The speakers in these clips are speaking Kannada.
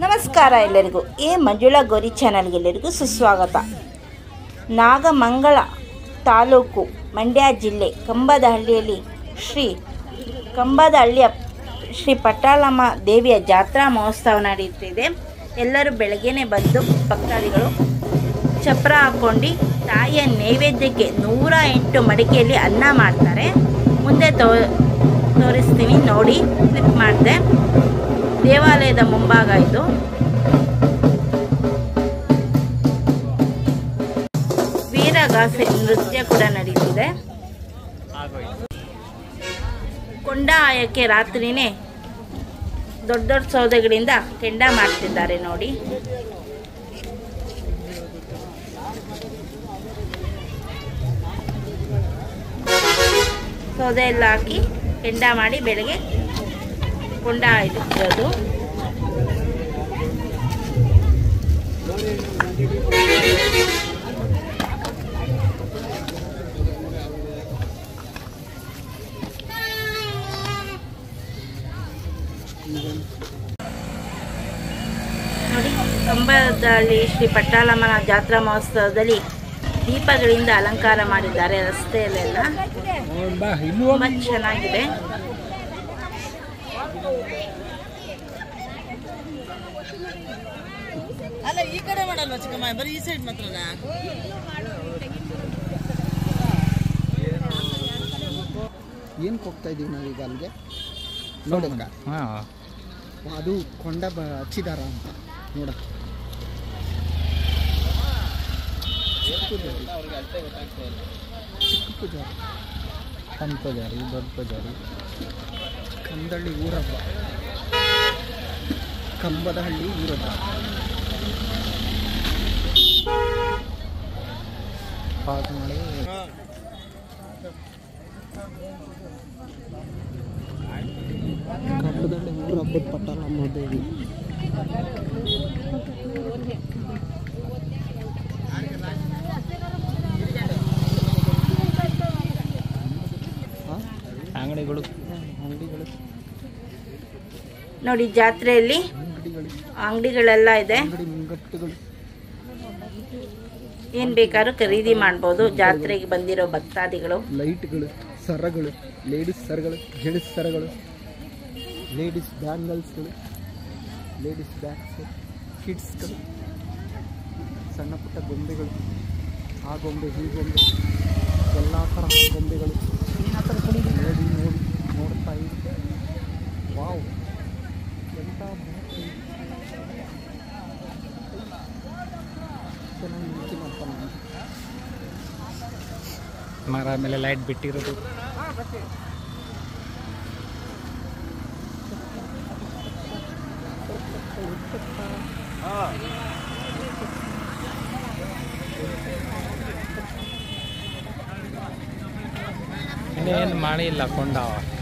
ನಮಸ್ಕಾರ ಎಲ್ಲರಿಗೂ ಎ ಮಂಜುಳಾ ಗೌರಿ ಚಾನಲ್ಗೆ ಎಲ್ಲರಿಗೂ ಸುಸ್ವಾಗತ ನಾಗಮಂಗಲ ತಾಲೂಕು ಮಂಡ್ಯ ಜಿಲ್ಲೆ ಕಂಬದಹಳ್ಳಿಯಲ್ಲಿ ಶ್ರೀ ಕಂಬದಹಳ್ಳಿಯ ಶ್ರೀ ಪಟ್ಟಾಳಮ್ಮ ದೇವಿಯ ಜಾತ್ರಾ ಮಹೋತ್ಸವ ನಡೆಯುತ್ತಿದೆ ಎಲ್ಲರೂ ಬೆಳಗ್ಗೆನೇ ಬಂದು ಭಕ್ತಾದಿಗಳು ಚಪ್ರ ಹಾಕ್ಕೊಂಡು ತಾಯಿಯ ನೈವೇದ್ಯಕ್ಕೆ ನೂರ ಎಂಟು ಮಡಿಕೆಯಲ್ಲಿ ಅನ್ನ ಮಾಡ್ತಾರೆ ಮುಂದೆ ತೋ ತೋರಿಸ್ತೀನಿ ನೋಡಿ ಕ್ಲಿಕ್ ಮಾಡಿದೆ ದೇವಾಲಯದ ಮುಂಭಾಗ ಇದು ವೀರಗಾಸೆ ನೃತ್ಯ ಕೂಡ ನಡೀತಿದೆ ಕೊಂಡ ಆಯಕ್ಕೆ ರಾತ್ರಿನೇ ದೊಡ್ಡ ದೊಡ್ಡ ಸೌದೆಗಳಿಂದ ಕೆಂಡ ಮಾಡ್ತಿದ್ದಾರೆ ನೋಡಿ ಸೌದೆ ಎಲ್ಲ ಹಾಕಿ ಕೆಂಡ ಮಾಡಿ ಬೆಳಗ್ಗೆ ಕೊಂಡ ಇಟ್ಟಿರೋದು ನೋಡಿ ಕಂಬದಲ್ಲಿ ಶ್ರೀ ಪಟ್ಟಾಳಮ್ಮನ ಜಾತ್ರಾ ಮಹೋತ್ಸವದಲ್ಲಿ ದೀಪಗಳಿಂದ ಅಲಂಕಾರ ಮಾಡಿದ್ದಾರೆ ರಸ್ತೆಯಲ್ಲೆಲ್ಲ ತುಂಬ ಚೆನ್ನಾಗಿದೆ ಅಲ್ಲ ಈ ಕಡೆ ಮಾಡಲ್ವಾ ಚಿಕ್ಕಮ್ಮ ಬರೀ ಈ ಸೈಡ್ ಮಾತ್ರನಾ ಏನಕ್ಕೆ ಹೋಗ್ತಾ ಇದೀವಿ ನಾವೀಗ ಅಲ್ಲಿಗೆ ನೋಡಕ್ಕ ಅದು ಕೊಂಡ ಬ ಹಚ್ಚಿದಾರ ಅಂತ ನೋಡ ಚಿಕ್ಕ ಪೂಜಾರಿ ಸಣ್ಣ ಪೂಜಾರಿ ದೊಡ್ಡ ಪೂಜಾರಿ ಕಂದಳ್ಳಿ ಊರಬ್ಬ ಕಂಬದಹಳ್ಳಿ ಊರಬ್ಬ ಪಾಸ್ ಮಾಡಿ ಕಂಬದಹಳ್ಳಿ ಊರಬ್ಬದ ಪಟ್ಟಾಳಮ್ಮ ದೇವಿ ಅಂಗಡಿಗಳು ಅಂಗಡಿಗಳು ನೋಡಿ ಜಾತ್ರೆಯಲ್ಲಿ ಅಂಗಡಿಗಳು ಅಂಗಡಿಗಳೆಲ್ಲ ಇದೆ ಅಂಗಡಿ ಮುಂಗಟ್ಟುಗಳು ಏನು ಬೇಕಾದ್ರೂ ಖರೀದಿ ಮಾಡ್ಬೋದು ಜಾತ್ರೆಗೆ ಬಂದಿರೋ ಭಕ್ತಾದಿಗಳು ಲೈಟ್ಗಳು ಸರಗಳು ಲೇಡೀಸ್ ಸರಗಳು ಜೆಂಟ್ಸ್ ಸರಗಳು ಲೇಡೀಸ್ ಬ್ಯಾಂಗಲ್ಸ್ಗಳು ಲೇಡೀಸ್ ಬ್ಯಾಗ್ಸ್ ಕಿಡ್ಸ್ಗಳು ಸಣ್ಣ ಪುಟ್ಟ ಗೊಂಬೆಗಳು ಆ ಗೊಂಬೆ ಈ ಗೊಂಬೆ ಎಲ್ಲ ತರಹ ಗೊಂಬೆಗಳು ನೋಡಿ ನೋಡಿ ನೋಡ್ತಾ ಇದ್ದೆ ವಾವ್ ಎಂಥ ಬಾಟ್ಲಿ. ಚೆನ್ನಾಗಿ ನಿಂತಿನಪ್ಪ ನಾನು ಮರ ಮೇಲೆ ಲೈಟ್ ಬಿಟ್ಟಿರೋದು ಇನ್ನೇನು ಮಾಡಿ ಇಲ್ಲ ಕೊಂಡ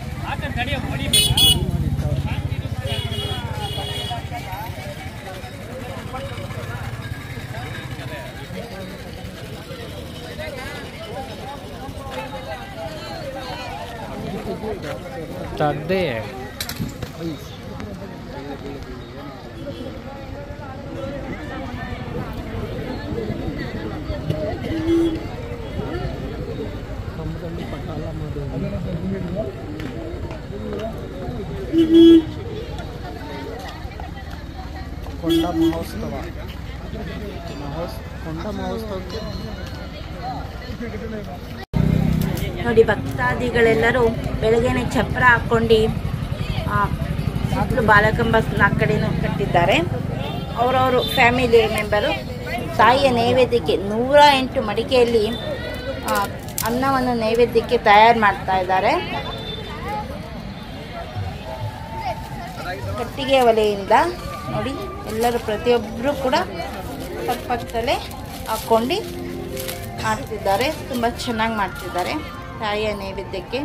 ತದ್ದೇ ಕಂಬದಲ್ಲಿ ಪಟಾಲ ಮಾಡೋದು ಕೊಂಡ ಮಹೋತ್ಸವ ಮಹೋತ್ಸ ಕೊಂಡ ಮಹೋತ್ಸವಕ್ಕೆ ನೋಡಿ ಭಕ್ತಾದಿಗಳೆಲ್ಲರೂ ಬೆಳಗ್ಗೆನೆ ಚಪ್ರ ಹಾಕ್ಕೊಂಡು ಸುತ್ತಲೂ ಬಾಲಕಂಬ ನಾಲ್ಕು ಕಡೆನೂ ಕಟ್ಟಿದ್ದಾರೆ ಅವರವರು ಫ್ಯಾಮಿಲಿ ಮೆಂಬರು ತಾಯಿಯ ನೈವೇದ್ಯಕ್ಕೆ ನೂರ ಎಂಟು ಮಡಿಕೆಯಲ್ಲಿ ಆ, ಅನ್ನವನ್ನು ನೈವೇದ್ಯಕ್ಕೆ ತಯಾರು ಮಾಡ್ತಾ ಇದ್ದಾರೆ ಕಟ್ಟಿಗೆ ಒಲೆಯಿಂದ ನೋಡಿ ಎಲ್ಲರೂ ಪ್ರತಿಯೊಬ್ಬರು ಕೂಡ ಪಕ್ಕ ಪಕ್ಕದಲ್ಲೇ ಹಾಕ್ಕೊಂಡು ಮಾಡ್ತಿದ್ದಾರೆ ತುಂಬ ಚೆನ್ನಾಗಿ ಮಾಡ್ತಿದ್ದಾರೆ ತಾಯಿಯ ನೈವೇದ್ಯಕ್ಕೆ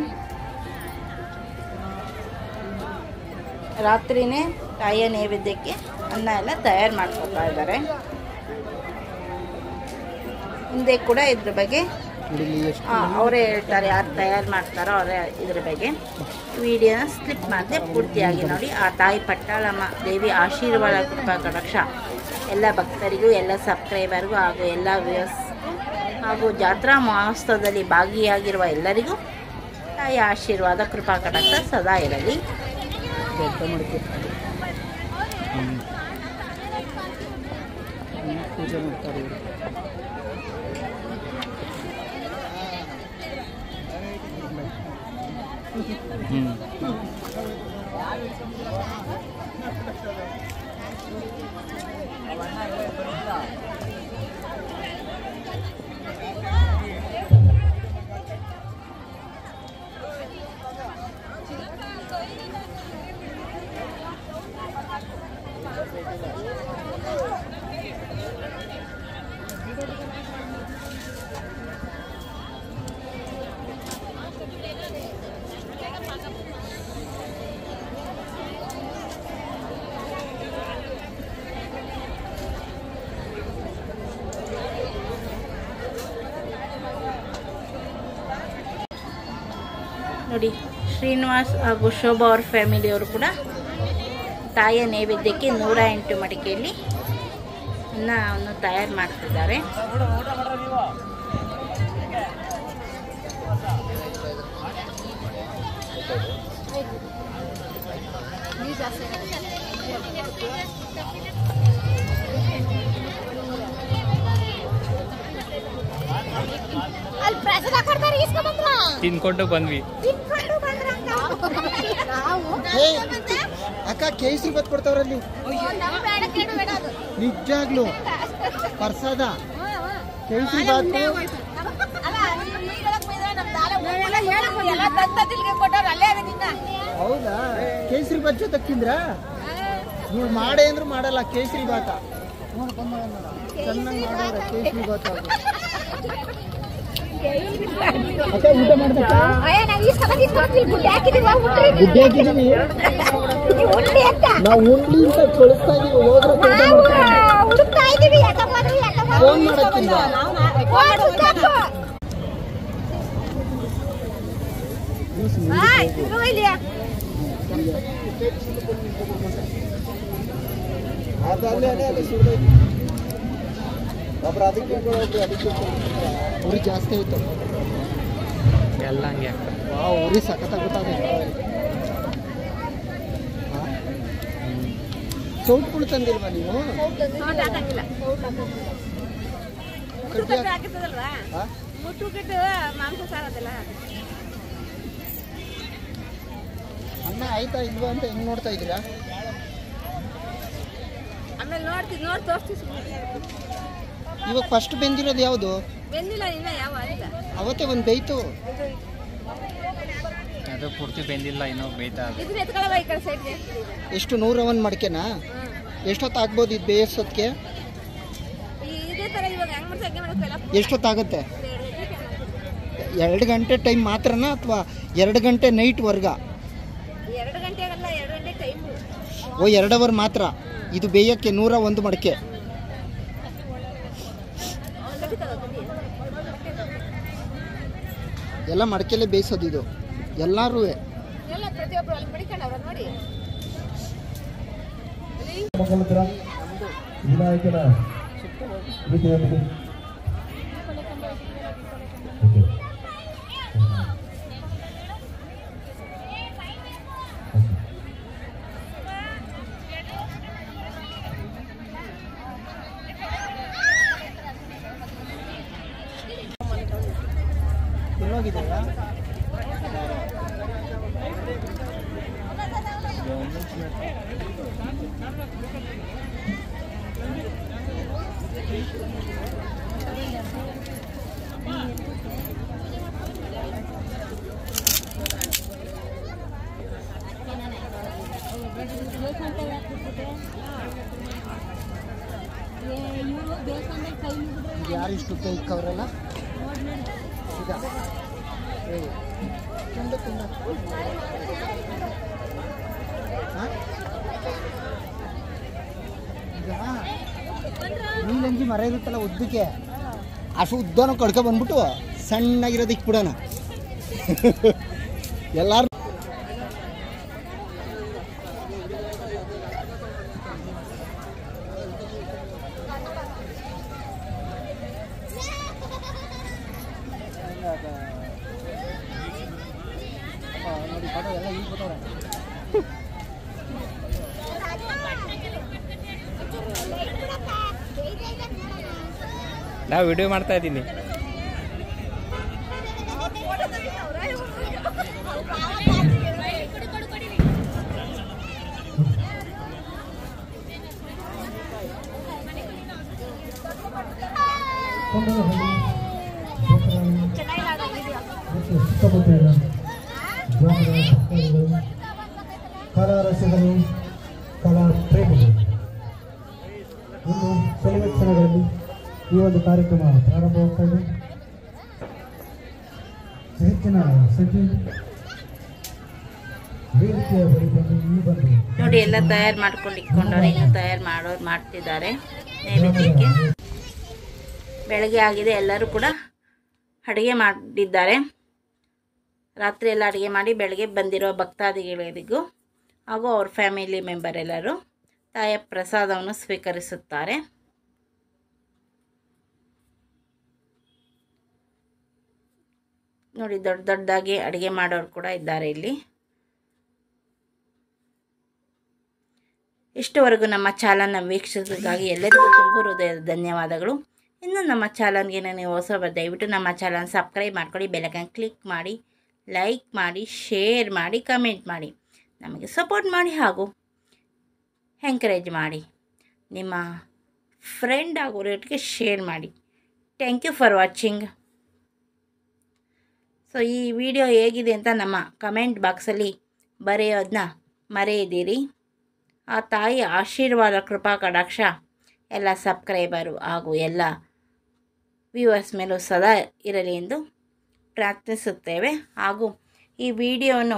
ರಾತ್ರಿನೇ ತಾಯಿಯ ನೈವೇದ್ಯಕ್ಕೆ ಅನ್ನ ಎಲ್ಲ ತಯಾರು ಮಾಡ್ಕೊತಾ ಇದ್ದಾರೆ ಹಿಂದೆ ಕೂಡ ಇದ್ರ ಬಗ್ಗೆ ನೋಡಿ ಇಲ್ಲಿ ಎಷ್ಟು ಅವರೇ ಹೇಳ್ತಾರೆ ಯಾರು ತಯಾರು ಮಾಡ್ತಾರೋ ಅವರೇ ಇದ್ರ ಬಗ್ಗೆ ವಿಡಿಯೋನ ಸ್ಲಿಪ್ ಮಾಡದೆ ಪೂರ್ತಿಯಾಗಿ ನೋಡಿ ಆ ತಾಯಿ ಪಟ್ಟಾಳಮ್ಮ ದೇವಿ ಆಶೀರ್ವಾದ ಕೃಪಾ ಕಟಾಕ್ಷ ಎಲ್ಲ ಭಕ್ತರಿಗೂ ಎಲ್ಲ ಸಬ್ಸ್ಕ್ರೈಬರ್ಗೂ ಹಾಗೂ ಎಲ್ಲ ವ್ಯೂಸ್ ಹಾಗೂ ಜಾತ್ರಾ ಮಹೋತ್ಸವದಲ್ಲಿ ಭಾಗಿಯಾಗಿರುವ ಎಲ್ಲರಿಗೂ ತಾಯಿ ಆಶೀರ್ವಾದ ಕೃಪಾ ಕಟಾಕ್ಷ ಸದಾ ಇರಲಿ ದೊಡ್ಡ ಮಡಿಕೆ ಹ್ಮ್. ಇಲ್ಲಿ ಪೂಜೆ ಮಾಡ್ತಾರೆ ಇವರು ಹ್ಮ್ ನೋಡಿ ಶ್ರೀನಿವಾಸ್ ಹಾಗೂ ಶೋಭಾ ಅವ್ರ ಫ್ಯಾಮಿಲಿಯವರು ಕೂಡ ತಾಯಿಯ ನೈವೇದ್ಯಕ್ಕೆ ನೂರ ಎಂಟು ಮಡಿಕೆಯಲ್ಲಿ ಅನ್ನವನ್ನು ತಯಾರು ಮಾಡ್ತಿದ್ದಾರೆ ಅಲ್ಲಿ ಪ್ರಸಾದ ಕೊಡ್ತಾರೆ ಇಸ್ಕೊಂಬಂದ್ರ ತಿನ್ಕೊಂಡು ಬಂದ್ವಿ ತಿನ್ಕೊಂಡು ಬಂದ್ರ ನಾವು ಹೇ ಅಕ್ಕ ಕೇಸರಿ ಬತ್ ಕೊಡ್ತಾವ್ರಲ್ಲಿ ನಮ್ಮ ಬೇಡ ಕೇಳು ಬೇಡ ಅದು ನಿಜಾಗ್ಲು ಪ್ರಸಾದ ಕೇಸರಿ ಬಾತು ಅಲ್ಲ ನೀವು ಈಗ ಹೇಳಕ್ ಬೈದ್ರೆ ನಮ್ಮ ತಾಳೆ ನಾವೆಲ್ಲ ಹೇಳಕ್ ಎಲ್ಲ ತಂತ ತಿಲ್ಗೆ ಕೊಟ್ಟವ್ರು ಅಲ್ಲೇ ಅದ ನಿನ್ನ ಹೌದಾ ಕೇಸರಿ ಬಾತ್ ಜೊತೆ ತಿಂದ್ರ ನೀವು ಮಾಡೇ ಅಂದ್ರು ಮಾಡಲ್ಲ ಕೇಸರಿ ಬಾತ ಚೆನ್ನಾಗಿ ಮಾಡೋರ ಕೇಸರಿ ಬಾತ್ ಅದು ಅಕ್ಕ ಊಟ ಮಾಡ್ಬೇಕಾ ಅಯ್ಯ ನಾವು ಈ ಸಲ ಇಸ್ಕೊಂಡ್ವಿ ಗುಡ್ಡೆ ಹಾಕಿದೀವಿ ಹುಟ್ರಿ ಗುಡ್ಡೆ ಹಾಕಿದೀವಿ ಹುಟ್ಟಿ ಅಂತ ನಾವು ಉಂಡ್ಲಿ ಅಂತ ಕಳಿಸ್ತಾ ಇದೀವಿ ಹೋದ್ರೆ ಊಟ ನಾವು ಮಾಡ್ತಾರೆ ಹುಡುಕ್ತಾ ಇದೀವಿ ಯಾಕಂದ್ರೆ ಯಾಕಂದ್ರೆ ಫೋನ್ ಮಾಡಕ್ಕಿಲ್ವಾ ಫೋನ್ ಸುತ್ತಾಕು. ಆ, ಇರು ಇಲ್ಲಿ. ಅದು ಅಲ್ಲೇ ಅಲ್ಲೇ ಅಲ್ಲೇ ಸುಳ್ದೈತಿ ಒಬ್ರು ಅದಕ್ಕೆ ಇಟ್ಕೊಳ್ಳಿ, ಒಬ್ರು ಅದಕ್ಕೆ ಇಟ್ಕೊಳ್ಳಿ. ಉರಿ ಜಾಸ್ತಿ ಆಯ್ತು ಎಲ್ಲ ಹಂಗೆ ಆಗ್ತದೆ ವಾ ಉರಿ ಸಖತ್ತಾಗುತ್ತೆ ಸೌಟ್ಗಳು ತಂದಿಲ್ವಾ ನೀವು ಸೌಟ್ ಹಾಕಂಗಿಲ್ಲ. ಕಡ್ಡಿ ಹಾಕ್- ಹಾಕಿರ್ತದಲ್ವಾ? ಹಾ? ಮುಟ್ಟು ಗಿಟ್ಟು ಮಾಂಸ ಸಾರದಲ್ಲ ಅನ್ನ ಆಯ್ತಾ ಇಲ್ವಾ ಅಂತ ಹೆಂಗ್ ನೋಡ್ತಾ ಇದ್ದೀರಾ ಆಮೇಲೆ ನೋಡ್ತೀವಿ ನೋಡಿ ತೋರಿಸ್ತೀವಿ ಸುಮ್ಮನೆ ಇವಾಗ ಫಸ್ಟ್ ಬೆಂದಿರೋದು ಯಾವುದು ಬೆಂದಿಲ್ಲ ಇನ್ನ ಯಾವ ಅಂತ ಅವತ್ತೇ ಒಂದು ಬೇಯ್ತು ಅದು ಪೂರ್ತಿ ಬೆಂದಿಲ್ಲ ಇನ್ನೂ ಬೇಯ್ತಾ ಅದು ಇದನ್ನ ಎತ್ಕೊಳ್ಳವ ಈ ಕಡೆ ಸೈಡ್ಗೆ ಎಷ್ಟು ನೂರ ಒಂದು ಮಡಿಕೆನಾ ಎಷ್ಟೊತ್ತು ಆಗ್ಬೋದು ಇದು ಬೇಯಿಸೋದಕ್ಕೆ ಇದೇ ತರ ಇವಾಗ ಹೆಂಗ್ ಮಾಡ್ತಾ ಹಂಗೆ ಮಾಡ್ಬೇಕಲ್ಲ ಎಷ್ಟೊತ್ತಾಗುತ್ತೆ ಎರಡು ಗಂಟೆ ಟೈಮ್ ಮಾತ್ರನಾ ಅಥವಾ ಎರಡು ಗಂಟೆ ನೈಟ್ ವರ್ಗ ಎರಡು ಗಂಟೆ ಆಗಲ್ಲ ಎರಡು ಗಂಟೆ ಟೈಮು ಓ ಎರಡು ಅವರ್ ಮಾತ್ರ ಇದು ಬೇಯಕ್ಕೆ ನೂರ ಒಂದು ಮಡಿಕೆ ಎಲ್ಲ ಮಡಿಕೆಲ್ಲೇ ಬೇಯಿಸೋದು ಇದು ಎಲ್ಲರೂ ಎಲ್ಲ ಪ್ರತಿಯೊಬ್ರು ಅಲ್ಲಿ ಮಡಿಕೊಂಡವ್ರ ನೋಡಿ ಮಂಗಲಪುರ ವಿನಾಯಕನ ವಿದ್ಯಾರ್ಥಿ ಓಕೆ. ಎಲ್ಲೋಗಿದೆಯಾ ಯಾರು ಇಷ್ಟು ಉದ್ದ ಇಕ್ಕವ್ರಲ್ಲ ಈಗ ಏ, ತುಂಡ ತುಂಡ ಹಾ? ಈಗ ನೀಲಂಜಿ ಮರ ಇರುತ್ತಲ್ಲ ಉದ್ದಕ್ಕೆ ಅಷ್ಟು ಉದ್ದನೂ ಕಡ್ಕೊ ಬಂದ್ಬಿಟ್ಟು ಸಣ್ಣಗಿರೋದು ಇಕ್ಬಿಡೋಣ ಎಲ್ಲಾರು ನಾ ವಿಡಿಯೋ ಮಾಡ್ತಾ ಇದ್ದೀನಿ ಕೊಂಡನಹಳ್ಳಿ ಗೋಪುರ ಮತ್ತು ಸುತ್ತಮುತ್ತಲಿನ ಗ್ರಾಮದ ಭಕ್ತಾದಿಗಳು ಕಲಾ ರಸಿಕರು ಕಲಾ ಪ್ರೇಮಿಗಳು ಇನ್ನು ಕೆಲವೇ ಕ್ಷಣಗಳಲ್ಲಿ ಈ ಒಂದು ಕಾರ್ಯಕ್ರಮ ಪ್ರಾರಂಭವಾಗ್ತಾ ಇದೆ ಹೆಚ್ಚಿನ ಸಂಖ್ಯೆ ವೇದಿಕೆಯ ಬಳಿ ಬಂದು ಈ ಬಂದು ನೋಡಿ ಎಲ್ಲ ತಯಾರು ಮಾಡ್ಕೊಂಡು ಇಟ್ಕೊಂಡವ್ರೆ ಇನ್ನು ತಯಾರು ಮಾಡೋರು ಮಾಡ್ತಿದ್ದಾರೆ ನೈವೇದ್ಯಕ್ಕೆ ಬೆಳಗ್ಗೆ ಆಗಿದೆ ಎಲ್ಲರೂ ಕೂಡ ಅಡುಗೆ ಮಾಡಿದ್ದಾರೆ ರಾತ್ರಿ ಎಲ್ಲ ಅಡುಗೆ ಮಾಡಿ ಬೆಳಗ್ಗೆ ಬಂದಿರೋ ಭಕ್ತಾದಿಗಳಿಗೂ ಹಾಗೂ ಅವ್ರ ಫ್ಯಾಮಿಲಿ ಮೆಂಬರ್ ಎಲ್ಲರೂ ತಾಯಿಯ ಪ್ರಸಾದವನ್ನು ಸ್ವೀಕರಿಸುತ್ತಾರೆ ನೋಡಿ ದೊಡ್ಡ ದೊಡ್ಡದಾಗಿ ಅಡುಗೆ ಮಾಡೋರು ಕೂಡ ಇದ್ದಾರೆ ಇಲ್ಲಿ ಇಷ್ಟವರೆಗೂ ನಮ್ಮ ಚಾನಲ್ನ ವೀಕ್ಷಿಸೋದಕ್ಕಾಗಿ ಎಲ್ಲರಿಗೂ ತುಂಬ ಹೃದಯದ ಧನ್ಯವಾದಗಳು ಇನ್ನು ನಮ್ಮ ಚಾನಲ್ಗೆ ನೀವು ಹೊಸಬ ದಯವಿಟ್ಟು ನಮ್ಮ ಚಾನಲ್ ಸಬ್ಸ್ಕ್ರೈಬ್ ಮಾಡ್ಕೊಳ್ಳಿ ಬೆಲಕನ್ ಕ್ಲಿಕ್ ಮಾಡಿ ಲೈಕ್ ಮಾಡಿ ಶೇರ್ ಮಾಡಿ ಕಮೆಂಟ್ ಮಾಡಿ ನಮಗೆ ಸಪೋರ್ಟ್ ಮಾಡಿ ಹಾಗೂ ಎಂಕರೇಜ್ ಮಾಡಿ ನಿಮ್ಮ ಫ್ರೆಂಡ್ ಆಗೋರಿಗೆ ಶೇರ್ ಮಾಡಿ thank you for watching so ಈ ವಿಡಿಯೋ ಹೇಗಿದೆ ಅಂತ ನಮ್ಮ ಕಮೆಂಟ್ ಬಾಕ್ಸಲ್ಲಿ ಬರೆಯೋದನ್ನ ಮರೆಯದಿರಿ ಆ ತಾಯಿ ಆಶೀರ್ವಾದ ಕೃಪಾ ಕಟಾಕ್ಷ ಎಲ್ಲ ಸಬ್ಸ್ಕ್ರೈಬರು ಹಾಗೂ ಎಲ್ಲ ವ್ಯೂವರ್ಸ್ ಮೇಲೂ ಸದಾ ಇರಲಿ ಎಂದು ಪ್ರಾರ್ಥಿಸುತ್ತೇವೆ ಹಾಗೂ ಈ ವಿಡಿಯೋವನ್ನು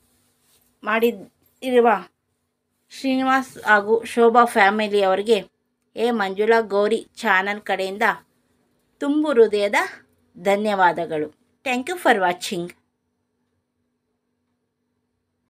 ಮಾಡಿರುವ ಶ್ರೀನಿವಾಸ್ ಹಾಗೂ ಶೋಭಾ ಫ್ಯಾಮಿಲಿ ಅವರಿಗೆ ಎ ಮಂಜುಳಾ ಗೌರಿ ಚಾನಲ್ ಕಡೆಯಿಂದ ತುಂಬು ಹೃದಯದ ಧನ್ಯವಾದಗಳು ಥ್ಯಾಂಕ್ ಯು ಫಾರ್ ವಾಚಿಂಗ್